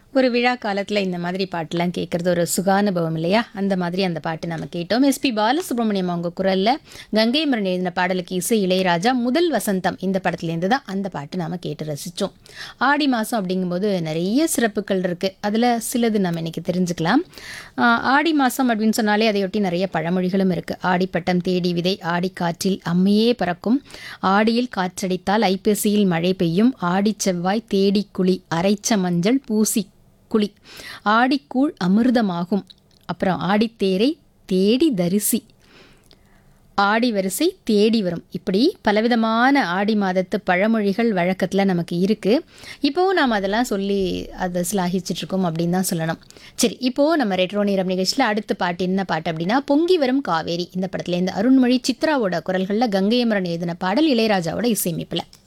ஒரு விழா காலத்தில் இந்த மாதிரி பாட்டெலாம் கேட்குறது ஒரு சுகானுபவம் இல்லையா அந்த மாதிரி அந்த பாட்டு நம்ம கேட்டோம் எஸ்பி பாலசுப்ரமணியம் அவங்க குரலில் கங்கை மரன் எழுதின பாடலுக்கு இசை இளையராஜா முதல் வசந்தம் இந்த படத்துலேருந்து தான் அந்த பாட்டு நாம் கேட்டு ரசித்தோம் ஆடி மாதம் அப்படிங்கும்போது நிறைய சிறப்புகள் இருக்குது அதில் சிலது நம்ம இன்னைக்கு தெரிஞ்சுக்கலாம் ஆஹ் ஆடி மாதம் அப்படின்னு சொன்னாலே அதையொட்டி நிறைய பழமொழிகளும் இருக்குது ஆடிப்பட்டம் தேடி விதை ஆடி காற்றில் அம்மையே பறக்கும் ஆடியில் காற்றடித்தால் ஐப்பசியில் மழை பெய்யும் ஆடிச் செவ்வாய் தேடி குழி அரைச்ச மஞ்சள் பூசி குழி ஆடிக்கூழ் அமிர்தமாகும் அப்புறம் ஆடித்தேரை தேடி தரிசி ஆடி வரிசை தேடி வரும் இப்படி பலவிதமான ஆடி மாதத்து பழமொழிகள் வழக்கத்தில் நமக்கு இருக்குது இப்போவும் நாம் அதெல்லாம் சொல்லி அதை சிலாகிச்சிட்டு இருக்கோம் அப்படின்னு தான் சொல்லணும் சரி இப்போது நம்ம ரெட்ரோ நேரம் நிகழ்ச்சியில் அடுத்த பாட்டு என்ன பாட்டு அப்படின்னா பொங்கி வரும் காவேரி இந்த படத்துல இந்த அருண்மொழி சித்ராவோட குரல்களில் கங்கையமரன் எழுதின பாடல் இளையராஜாவோட இசையமைப்பில்